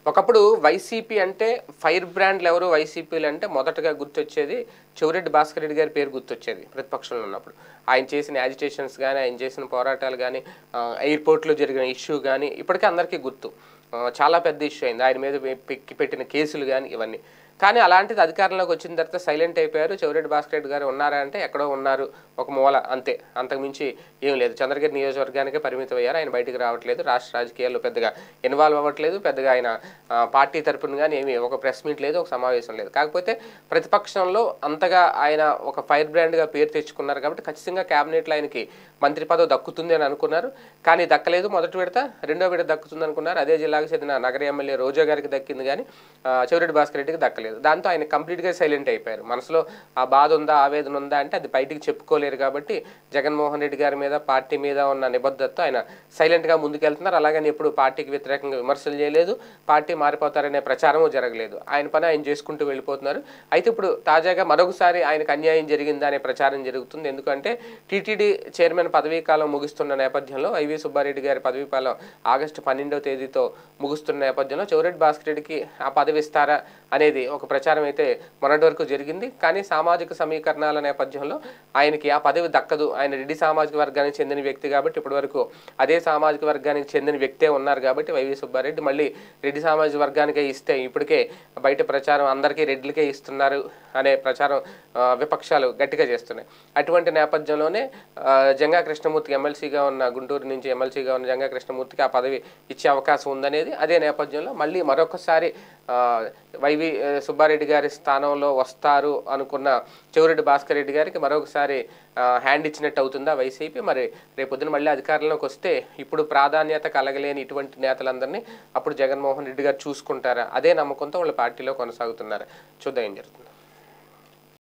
ఒకప్పుడు వైసీపీ అంటే ఫైర్ బ్రాండ్లు ఎవరు వైసీపీలు అంటే మొదటగా గుర్తొచ్చేది చెవిరెడ్డి భాస్కర్ రెడ్డి గారి పేరు గుర్తొచ్చేది ప్రతిపక్షంలో ఉన్నప్పుడు ఆయన చేసిన యాజిటేషన్స్ కానీ ఆయన చేసిన పోరాటాలు కానీ ఎయిర్పోర్ట్లో జరిగిన ఇష్యూ కానీ ఇప్పటికీ అందరికీ గుర్తు ఆ, చాలా పెద్ద ఇష్యూ అయింది ఆయన మీద పెక్కి పెట్టిన కేసులు కానీ ఇవన్నీ కానీ అలాంటిది అధికారంలోకి వచ్చిన తర్వాత సైలెంట్ అయిపోయారు చెవిరెడ్డి భాస్కర్ రెడ్డి గారు ఉన్నారా అంటే ఎక్కడో ఉన్నారు ఒక మూల అంతే అంతకుమించి ఏం లేదు చంద్రగిరి నియోజకవర్గానికే పరిమితం అయ్యారు ఆయన బయటికి రావట్లేదు రాష్ట్ర రాజకీయాల్లో పెద్దగా ఇన్వాల్వ్ అవ్వట్లేదు పెద్దగా ఆయన ఆ, పార్టీ తరపున కానీ ఏమి ఒక ప్రెస్ మీట్ లేదు ఒక సమావేశం లేదు కాకపోతే ప్రతిపక్షంలో అంతగా ఆయన ఒక ఫైర్ బ్రాండ్గా పేరు తెచ్చుకున్నారు కాబట్టి ఖచ్చితంగా క్యాబినెట్లో ఆయనకి మంత్రి పదవి దక్కుతుంది అని అనుకున్నారు కానీ దక్కలేదు మొదటి విడత రెండో విడత దక్కుతుంది అనుకున్నారు అదే జిల్లాకు చెందిన నగర ఎమ్మెల్యే రోజా గారికి దక్కింది కానీ ఆ, చెవిరెడ్డి భాస్కర్ రెడ్డికి దక్కలేదు దాంతో ఆయన కంప్లీట్గా సైలెంట్ అయిపోయారు మనసులో ఆ బాధ ఉందా ఆవేదన ఉందా అంటే అది బయటికి చెప్పుకోలేరు కాబట్టి జగన్మోహన్ రెడ్డి గారి మీద పార్టీ మీద ఉన్న నిబద్ధతతో ఆయన సైలెంట్గా ముందుకెళ్తున్నారు అలాగని ఎప్పుడు పార్టీకి వ్యతిరేకంగా విమర్శలు చేయలేదు పార్టీ మారిపోతారనే ప్రచారము జరగలేదు ఆయన పని ఆయన చేసుకుంటూ వెళ్ళిపోతున్నారు అయితే ఇప్పుడు తాజాగా మరొకసారి ఆయనకు అన్యాయం జరిగిందా అనే ప్రచారం జరుగుతుంది ఎందుకంటే టీటీడీ చైర్మన్ పదవీ కాలం ముగుస్తున్న నేపథ్యంలో ఐవి సుబ్బారెడ్డి గారి పదవీ కాలం ఆగస్టు పన్నెండవ తేదీతో ముగుస్తున్న నేపథ్యంలో చెవిరెడ్డి భాస్కర్ రెడ్డికి ఆ పదవి ఇస్తారా అనేది ఒక ప్రచారం అయితే మొన్నటి వరకు జరిగింది కానీ సామాజిక సమీకరణాల నేపథ్యంలో ఆయనకి ఆ పదవి దక్కదు ఆయన రెడ్డి సామాజిక వర్గానికి చెందిన వ్యక్తి కాబట్టి ఇప్పటి వరకు అదే సామాజిక వర్గానికి చెందిన వ్యక్తే ఉన్నారు కాబట్టి వైవి సుబ్బారెడ్డి మళ్ళీ రెడ్డి సామాజిక వర్గానికే ఇస్తే ఇప్పటికే బయట ప్రచారం అందరికీ రెడ్లకే ఇస్తున్నారు అనే ప్రచారం ఆ, విపక్షాలు గట్టిగా చేస్తున్నాయి అటువంటి నేపథ్యంలోనే ఆ, జంగా కృష్ణమూర్తికి ఎమ్మెల్సీగా ఉన్న గుంటూరు నుంచి ఎమ్మెల్సీగా ఉన్న జంగా కృష్ణమూర్తికి ఆ పదవి ఇచ్చే అవకాశం ఉందనేది అదే నేపథ్యంలో మళ్ళీ మరొకసారి ఆ, వైవి ఆ, సుబ్బారెడ్డి గారి స్థానంలో వస్తారు అనుకున్న చెవిరెడ్డి భాస్కర్ రెడ్డి గారికి మరొకసారి ఆ, హ్యాండ్ ఇచ్చినట్టు అవుతుందా వైసీపీ మరి రేపొద్దున మళ్ళీ అధికారంలోకి వస్తే ఇప్పుడు ప్రాధాన్యత కలగలేని ఇటువంటి నేతలందరినీ అప్పుడు జగన్మోహన్ రెడ్డి గారు చూసుకుంటారా అదే నమ్మకంతో వాళ్ళ పార్టీలో కొనసాగుతున్నారు చూద్దాం ఏం జరుగుతుంది